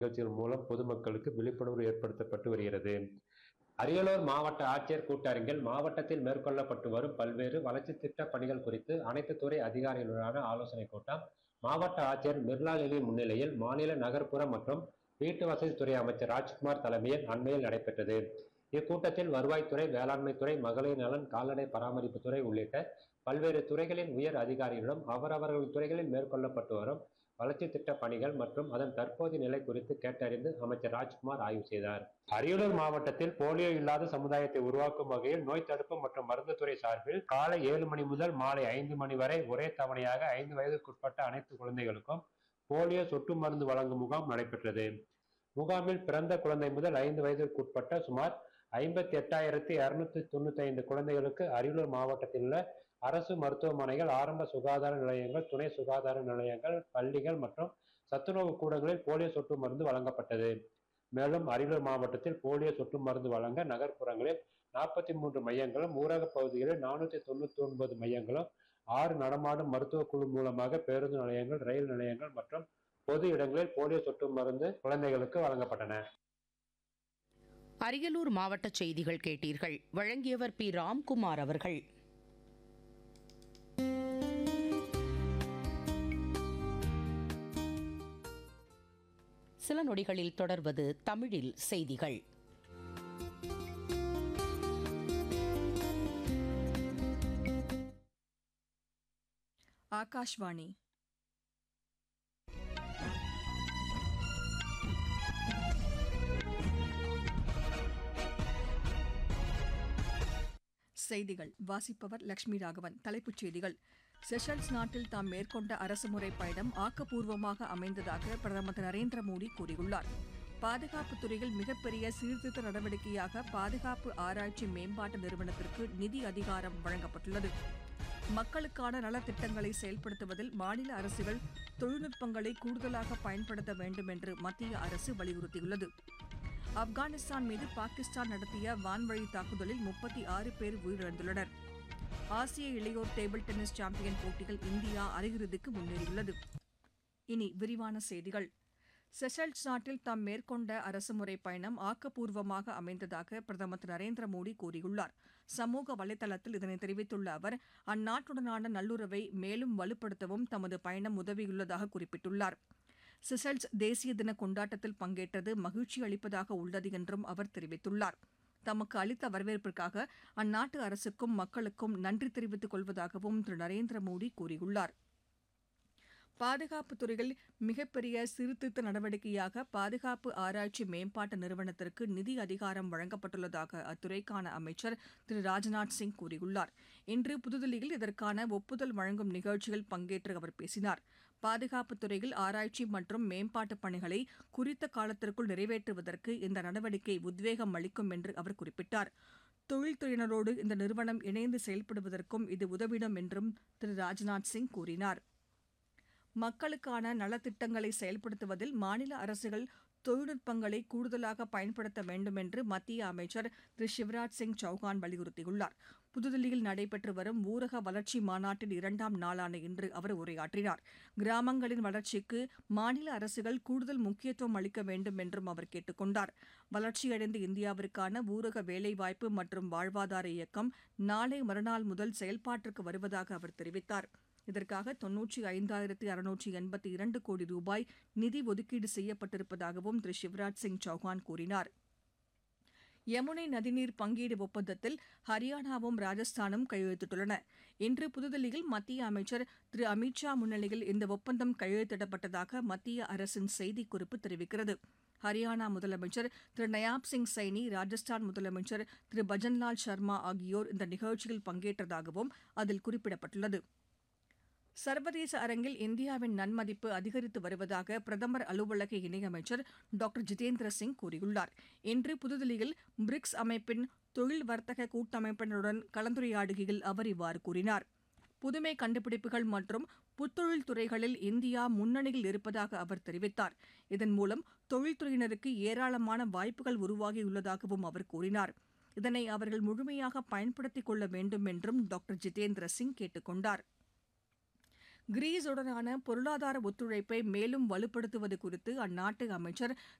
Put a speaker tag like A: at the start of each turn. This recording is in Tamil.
A: நிகழ்ச்சிகள் மூலம் பொதுமக்களுக்கு விழிப்புணர்வு ஏற்படுத்தப்பட்டு வருகிறது அரியலூர் மாவட்ட ஆட்சியர் கூட்டரங்கில் மாவட்டத்தில் மேற்கொள்ளப்பட்டு வரும் பல்வேறு வளர்ச்சி திட்ட பணிகள் குறித்து அனைத்து துறை அதிகாரிகளுடனான ஆலோசனை கூட்டம் மாவட்ட ஆட்சியர் மிர்லால் அலி முன்னிலையில் மாநில நகர்ப்புற மற்றும் வீட்டு வசதித்துறை அமைச்சர் ராஜ்குமார் தலைமையில் அண்மையில் நடைபெற்றது இக்கூட்டத்தில் வருவாய்த்துறை வேளாண்மைத்துறை மகளிர் நலன் கால்நடை பராமரிப்புத்துறை உள்ளிட்ட பல்வேறு துறைகளின் உயர் அதிகாரிகளிடம் அவரவர்கள் துறைகளில் மேற்கொள்ளப்பட்டு வரும் வளர்ச்சி திட்ட பணிகள் மற்றும் அதன் தற்போதைய நிலை குறித்து கேட்டறிந்து அமைச்சர் ராஜ்குமார் ஆய்வு செய்தார் அரியலூர் மாவட்டத்தில் போலியோ இல்லாத சமுதாயத்தை உருவாக்கும் வகையில் நோய் தடுப்பு மற்றும் மருந்து துறை சார்பில் காலை ஏழு மணி முதல் மாலை ஐந்து மணி வரை ஒரே தவணையாக ஐந்து வயதுக்குட்பட்ட அனைத்து குழந்தைகளுக்கும் போலியோ சொட்டு மருந்து வழங்கும் முகாம் நடைபெற்றது முகாமில் பிறந்த குழந்தை முதல் ஐந்து வயதிற்குட்பட்ட சுமார் ஐம்பத்தி எட்டாயிரத்தி இருநூத்தி தொண்ணூத்தி ஐந்து குழந்தைகளுக்கு அரியலூர் மாவட்டத்தில் உள்ள அரசு மருத்துவமனைகள் ஆரம்ப சுகாதார நிலையங்கள் துணை சுகாதார நிலையங்கள் பள்ளிகள் மற்றும் சத்துணவு கூடங்களில் போலியோ சொட்டு மருந்து வழங்கப்பட்டது மேலும் அரியலூர் மாவட்டத்தில் போலியோ சொட்டு மருந்து வழங்க நகர்ப்புறங்களில் நாற்பத்தி மூன்று மையங்களும் ஊரக பகுதிகளில் நானூத்தி தொண்ணூத்தி ஒன்பது மையங்களும் ஆறு நடமாடும் மருத்துவ குழு மூலமாக பேருந்து நிலையங்கள் ரயில் நிலையங்கள் மற்றும் பொது இடங்களில் போலியோ சொட்டு மருந்து குழந்தைகளுக்கு வழங்கப்பட்டன
B: அரியலூர் மாவட்ட செய்திகள் கேட்டீர்கள் வழங்கியவர் பி ராம்குமார் அவர்கள் சில நொடிகளில் தொடர்வது தமிழில் செய்திகள்
C: ஆகாஷ்வாணி செய்திகள் வாசிப்பவர் லட்சுமி ராகவன் தலைப்புச் செய்திகள் செஷல்ஸ் நாட்டில் தாம் மேற்கொண்ட அரசுமுறை பயணம் ஆக்கப்பூர்வமாக அமைந்ததாக பிரதமர் திரு நரேந்திர மோடி கூறியுள்ளார் பாதுகாப்புத் துறையில் மிகப்பெரிய சீர்திருத்த நடவடிக்கையாக பாதுகாப்பு ஆராய்ச்சி மேம்பாட்டு நிறுவனத்திற்கு நிதி அதிகாரம் வழங்கப்பட்டுள்ளது மக்களுக்கான நலத்திட்டங்களை செயல்படுத்துவதில் மாநில அரசுகள் தொழில்நுட்பங்களை கூடுதலாக பயன்படுத்த வேண்டும் என்று மத்திய அரசு வலியுறுத்தியுள்ளது ஆப்கானிஸ்தான் மீது பாகிஸ்தான் நடத்திய வான்வழி தாக்குதலில் முப்பத்தி ஆறு பேர் உயிரிழந்துள்ளனர் ஆசிய இளையோர் டேபிள் டென்னிஸ் சாம்பியன் போட்டியில் இந்தியா அரையிறுதிக்கு முன்னேறியுள்ளது இனி விரிவான செய்திகள் செஷல்ஸ் நாட்டில் தாம் மேற்கொண்ட அரசுமுறை பயணம் ஆக்கப்பூர்வமாக அமைந்ததாக பிரதமர் திரு நரேந்திர மோடி கூறியுள்ளார் சமூக வலைதளத்தில் இதனை தெரிவித்துள்ள அவர் அந்நாட்டுடனான நல்லுறவை மேலும் வலுப்படுத்தவும் தமது பயணம் உதவியுள்ளதாக குறிப்பிட்டுள்ளார் சிசல்ஸ் தேசிய தின கொண்டாட்டத்தில் பங்கேற்றது மகிழ்ச்சி அளிப்பதாக உள்ளது என்றும் அவர் தெரிவித்துள்ளார் தமக்கு அளித்த வரவேற்பிற்காக அந்நாட்டு அரசுக்கும் மக்களுக்கும் நன்றி தெரிவித்துக் கொள்வதாகவும் திரு நரேந்திர மோடி கூறியுள்ளார் பாதுகாப்புத் துறையில் மிகப்பெரிய சீர்திருத்த நடவடிக்கையாக பாதுகாப்பு ஆராய்ச்சி மேம்பாட்டு நிறுவனத்திற்கு நிதி அதிகாரம் வழங்கப்பட்டுள்ளதாக அத்துறைக்கான அமைச்சர் திரு ராஜ்நாத் சிங் கூறியுள்ளார் இன்று புதுதில்லியில் இதற்கான ஒப்புதல் வழங்கும் நிகழ்ச்சியில் பங்கேற்று அவர் பேசினார் பாதுகாப்புத் துறையில் ஆராய்ச்சி மற்றும் மேம்பாட்டுப் பணிகளை குறித்த காலத்திற்குள் நிறைவேற்றுவதற்கு இந்த நடவடிக்கை உத்வேகம் அளிக்கும் என்று அவர் குறிப்பிட்டார் தொழில்துறையினரோடு இந்த நிறுவனம் இணைந்து செயல்படுவதற்கும் இது உதவிடும் என்றும் திரு ராஜ்நாத் சிங் கூறினார் மக்களுக்கான நலத்திட்டங்களை செயல்படுத்துவதில் மாநில அரசுகள் தொழில்நுட்பங்களை கூடுதலாக பயன்படுத்த வேண்டும் என்று மத்திய அமைச்சர் திரு சிவராஜ் சிங் சௌகான் வலியுறுத்தியுள்ளார் புதுதில்லியில் நடைபெற்று வரும் ஊரக வளர்ச்சி மாநாட்டின் இரண்டாம் நாளான இன்று அவர் உரையாற்றினார் கிராமங்களின் வளர்ச்சிக்கு மாநில அரசுகள் கூடுதல் முக்கியத்துவம் அளிக்க வேண்டும் என்றும் அவர் கேட்டுக் கொண்டார் வளர்ச்சியடைந்த இந்தியாவிற்கான ஊரக வேலைவாய்ப்பு மற்றும் வாழ்வாதார இயக்கம் நாளை மறுநாள் முதல் செயல்பாட்டிற்கு வருவதாக அவர் தெரிவித்தார் இதற்காக தொன்னூற்றி ஐந்தாயிரத்து அறுநூற்றி எண்பத்தி இரண்டு கோடி ரூபாய் நிதி ஒதுக்கீடு செய்யப்பட்டிருப்பதாகவும் திரு சிவராஜ் சிங் சௌஹான் கூறினார் யமுனை நதிநீர் பங்கீடு ஒப்பந்தத்தில் ஹரியானாவும் ராஜஸ்தானும் கையெழுத்திட்டுள்ளன இன்று புதுதில்லியில் மத்திய அமைச்சர் திரு அமித் ஷா முன்னிலையில் இந்த ஒப்பந்தம் கையெழுத்திடப்பட்டதாக மத்திய அரசின் செய்திக்குறிப்பு தெரிவிக்கிறது ஹரியானா முதலமைச்சர் திரு நயாப் சிங் சைனி ராஜஸ்தான் முதலமைச்சர் திரு பஜன்லால் சர்மா ஆகியோர் இந்த நிகழ்ச்சியில் பங்கேற்றதாகவும் அதில் குறிப்பிடப்பட்டுள்ளது சர்வதேச அரங்கில் இந்தியாவின் நன்மதிப்பு அதிகரித்து வருவதாக பிரதமர் அலுவலக இணையமைச்சர் டாக்டர் ஜிதேந்திர சிங் கூறியுள்ளார் இன்று புதுதில்லியில் பிரிக்ஸ் அமைப்பின் தொழில் வர்த்தக கூட்டமைப்பினருடன் கலந்துரையாடுகையில் அவர் இவ்வாறு கூறினார் புதுமை கண்டுபிடிப்புகள் மற்றும் புத்தொழில் துறைகளில் இந்தியா முன்னணியில் இருப்பதாக அவர் தெரிவித்தார் இதன் மூலம் தொழில்துறையினருக்கு ஏராளமான வாய்ப்புகள் உருவாகியுள்ளதாகவும் அவர் கூறினார் இதனை அவர்கள் முழுமையாக பயன்படுத்திக் கொள்ள வேண்டும் என்றும் டாக்டர் ஜிதேந்திர சிங் கேட்டுக் கொண்டார் கிரீஸுடனான பொருளாதார ஒத்துழைப்பை மேலும் வலுப்படுத்துவது குறித்து அந்நாட்டு அமைச்சர்